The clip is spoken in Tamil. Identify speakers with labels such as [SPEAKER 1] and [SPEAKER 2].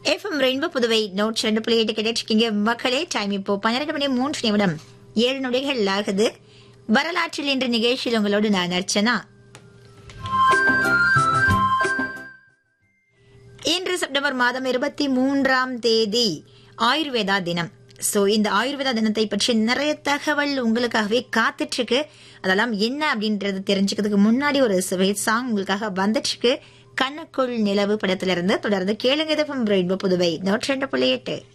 [SPEAKER 1] எஃப்எம் ரெயின்போ புதுவை நோட் ரெண்டு புள்ளி எட்டு கிடைச்சிருக்கீங்க மக்களே டைம் இப்போ பன்னிரண்டு மணி மூன்று நிமிடம் ஏழு நொடிகள் ஆகுது வரலாற்றில் இன்று நிகழ்ச்சியில் உங்களோடு நான் அர்ச்சனா இன்று செப்டம்பர் மாதம் இருபத்தி மூன்றாம் தேதி ஆயுர்வேதா தினம் சோ இந்த ஆயுர்வேதா தினத்தை பற்றி நிறைய தகவல் உங்களுக்காகவே காத்துட்டு இருக்கு அதெல்லாம் என்ன அப்படின்றது தெரிஞ்சுக்கிறதுக்கு முன்னாடி ஒரு சுவை சாங் உங்களுக்காக வந்துட்டு இருக்கு கண்ணுக்குள் நிலவு படத்திலிருந்து தொடர்ந்து கேளுங்க ரெயின்போ புதுவை நூற்றி ரெண்டு புள்ளி எட்டு